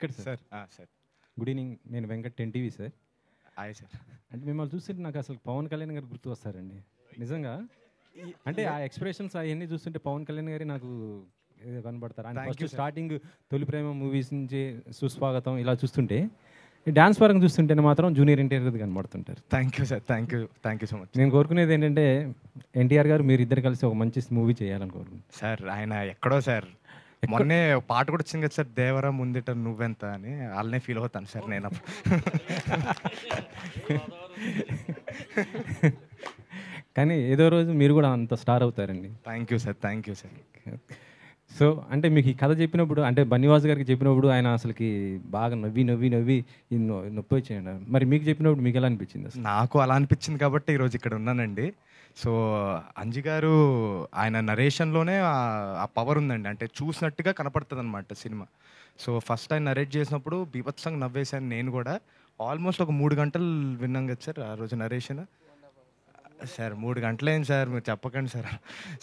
ఎక్కడ sir sir sir good evening నేను Venkat ten TV sir hi sir అంటే మిమ్మల్ని చూస్తుంటే నాకు అసలు పవన్ కళ్యాణ్ గారు గుర్తు వస్తారండి నిజంగా అంటే ఆ ఎక్స్ప్రెషన్స్ అవన్నీ చూస్తుంటే పవన్ కళ్యాణ్ గారి నాకు ఏదో కనబడతారు ఆయన Thank first you, sir. Starting Tholi Prema movies నుంచి సుస్వాగతం ఇలా చూస్తుంటే డాన్స్ పరంగా చూస్తుంటేనే మాత్రం జూనియర్ ఎన్టీఆర్ కనబడుతుంటారు thank you sir thank you thank you so much నేను కోరుకునేది ఏంటంటే ఎన్టీఆర్ గారు మీరు ఇద్దరు కలిసి ఒక మంచి మూవీ చేయాలని కోరుకుంటున్నాను సార్ ఆయన ఎక్కడో సార్ మొన్నే ఒక పాట కూడా వచ్చింది కదా సార్ దేవరా ముందిట నువ్వెంత అని వాళ్ళనే ఫీల్ అవుతాను సార్ నేను అప్పుడు కానీ ఏదో రోజు మీరు కూడా అంత స్టార్ అవుతారండి thank you sir thank you sir so అంటే మీకు ఈ కథ చెప్పినప్పుడు అంటే బన్నివాస్ గారికి చెప్పినప్పుడు ఆయన అసలుకి బాగా నవ్వి నవ్వి నవ్వి ఈ నొ- నొప్పి వచ్చాయండి మరి మీకు చెప్పినప్పుడు మీకు ఎలా అనిపించింది అసలు నాకు అలా అనిపించింది కాబట్టి ఈరోజు ఇక్కడ ఉన్నానండి సో అంజి గారు ఆయన నరేషన్లోనే ఆ పవర్ ఉందండి అంటే చూసినట్టుగా కనపడుతుంది అనమాట సినిమా సో ఫస్ట్ ఆయన నరేట్ చేసినప్పుడు బీభత్సంగా నవ్వేశాను నేను కూడా ఆల్మోస్ట్ ఒక మూడు గంటలు విన్నాం కదా సార్ ఆ రోజు నరేషన్ సార్ మూడు గంటలేం సార్ మీరు చెప్పకండి సార్